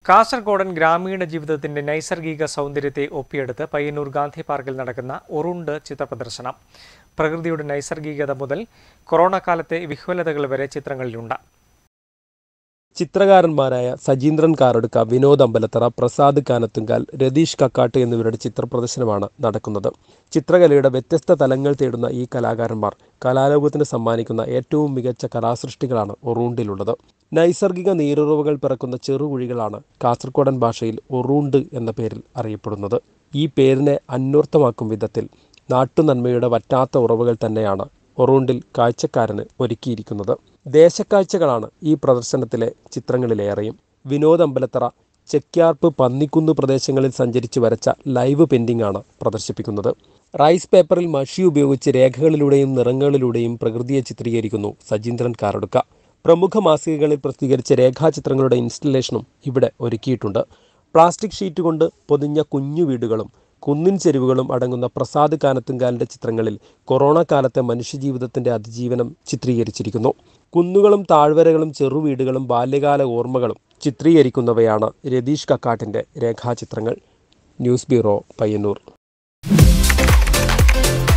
കാസർഗോഡൻ ഗ്രാമീണ ജീവിതത്തിന്റെ നൈസർഗിക സൗന്ദര്യത്തെ ഒപ്പിയെടുത്ത് പയ്യന്നൂർ ഗാന്ധി പാർക്കിൽ നടക്കുന്ന ഉറുണ്ട് ചിത്രപ്രദർശനം പ്രകൃതിയുടെ നൈസർഗികത മുതൽ കൊറോണ കാലത്തെ വിഹ്വലതകൾ വരെ ചിത്രങ്ങളിലുണ്ട് ചിത്രകാരന്മാരായ സജീന്ദ്രൻ കാറടുക്ക വിനോദ് അമ്പലത്തറ പ്രസാദ് കാനത്തുങ്കാൽ രതീഷ് കക്കാട്ട് എന്നിവരുടെ ചിത്രപ്രദർശനമാണ് നടക്കുന്നത് ചിത്രകലയുടെ വ്യത്യസ്ത തലങ്ങൾ തേടുന്ന ഈ കലാകാരന്മാർ കലാലോകത്തിന് സമ്മാനിക്കുന്ന ഏറ്റവും മികച്ച കലാസൃഷ്ടികളാണ് ഒറൂണ്ടിലുള്ളത് നൈസർഗിക നീരുറവുകൾ പിറക്കുന്ന ചെറുകുഴികളാണ് കാസർഗോഡൻ ഭാഷയിൽ ഒറൂണ്ട് എന്ന പേരിൽ അറിയപ്പെടുന്നത് ഈ പേരിനെ അന്വർത്ഥമാക്കും വിധത്തിൽ നാട്ടുനന്മയുടെ വറ്റാത്ത ഉറവുകൾ തന്നെയാണ് ഒറൂണ്ടിൽ കാഴ്ചക്കാരന് ഒരുക്കിയിരിക്കുന്നത് ദേശക്കാഴ്ചകളാണ് ഈ പ്രദർശനത്തിലെ ചിത്രങ്ങളിലേറെയും വിനോദ് അമ്പലത്തറ ചെക്യാർപ്പ് പന്നിക്കുന്ന് പ്രദേശങ്ങളിൽ സഞ്ചരിച്ച് വരച്ച ലൈവ് പെയിന്റിംഗ് ആണ് പ്രദർശിപ്പിക്കുന്നത് റൈസ് പേപ്പറിൽ മഷി ഉപയോഗിച്ച് രേഖകളിലൂടെയും നിറങ്ങളിലൂടെയും പ്രകൃതിയെ ചിത്രീകരിക്കുന്നു സജീന്ദ്രൻ കാറടുക്ക പ്രമുഖ മാസികകളിൽ പ്രസിദ്ധീകരിച്ച രേഖാചിത്രങ്ങളുടെ ഇൻസ്റ്റലേഷനും ഇവിടെ ഒരുക്കിയിട്ടുണ്ട് പ്ലാസ്റ്റിക് ഷീറ്റ് കൊണ്ട് പൊതിഞ്ഞ കുഞ്ഞു വീടുകളും കുന്നിൻ ചെരുവുകളും അടങ്ങുന്ന പ്രസാദ് കാനത്തുങ്കാലിന്റെ ചിത്രങ്ങളിൽ കൊറോണ കാലത്തെ മനുഷ്യജീവിതത്തിന്റെ അതിജീവനം ചിത്രീകരിച്ചിരിക്കുന്നു കുന്നുകളും താഴ്വരകളും ചെറുവീടുകളും ബാല്യകാല ഓർമ്മകളും ചിത്രീകരിക്കുന്നവയാണ് രതീഷ് കക്കാട്ടിന്റെ രേഖാചിത്രങ്ങൾ ന്യൂസ് ബ്യൂറോ പയ്യന്നൂർ